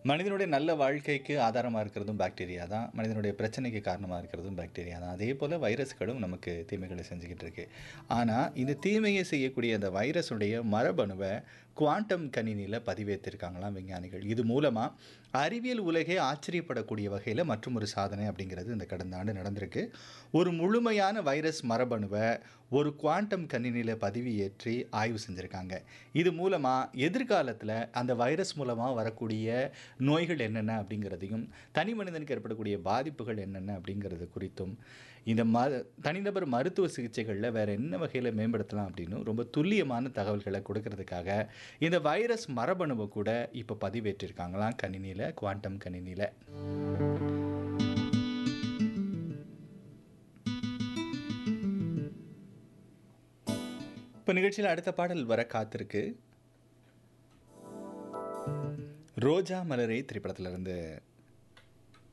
மனிதனுடைய நல்ல வாழ்க்கைக்கு ஆதாரமாக இருக்கிறதும் பாக்டீரியா தான் மனிதனுடைய பிரச்சனைக்கு காரணமாக இருக்கிறதும் பாக்டீரியா தான் அதே போல் வைரஸ்களும் நமக்கு தீமைகளை செஞ்சுக்கிட்டு இருக்கு ஆனால் இந்த தீமையை செய்யக்கூடிய அந்த வைரஸுடைய மரபணுவை குவாண்டம் கணினியில் பதிவேற்றிருக்காங்களாம் விஞ்ஞானிகள் இது மூலமாக அறிவியல் உலகே ஆச்சரியப்படக்கூடிய வகையில் மற்றும் ஒரு சாதனை அப்படிங்கிறது இந்த கடந்த ஆண்டு நடந்திருக்கு ஒரு முழுமையான வைரஸ் மரபணுவை ஒரு குவாண்டம் கணினியில் பதிவு ஏற்றி ஆய்வு செஞ்சுருக்காங்க இது மூலமாக எதிர்காலத்தில் அந்த வைரஸ் மூலமாக வரக்கூடிய நோய்கள் என்னென்ன அப்படிங்கிறதையும் தனி மனிதனுக்கு ஏற்படக்கூடிய பாதிப்புகள் என்னென்ன அப்படிங்கிறது குறித்தும் இந்த ம தனிநபர் மருத்துவ சிகிச்சைகளில் வேறு என்ன வகையில் மேம்படுத்தலாம் அப்படின்னு ரொம்ப துல்லியமான தகவல்களை கொடுக்கறதுக்காக இந்த வைரஸ் மரபணுவை கூட இப்போ பதிவேற்றிருக்காங்களாம் கணினியில் குவாண்டம் கணினியில் இப்போ நிகழ்ச்சியில் அடுத்த பாடல் வர காத்திருக்கு ரோஜா மலரே திரைப்படத்திலிருந்து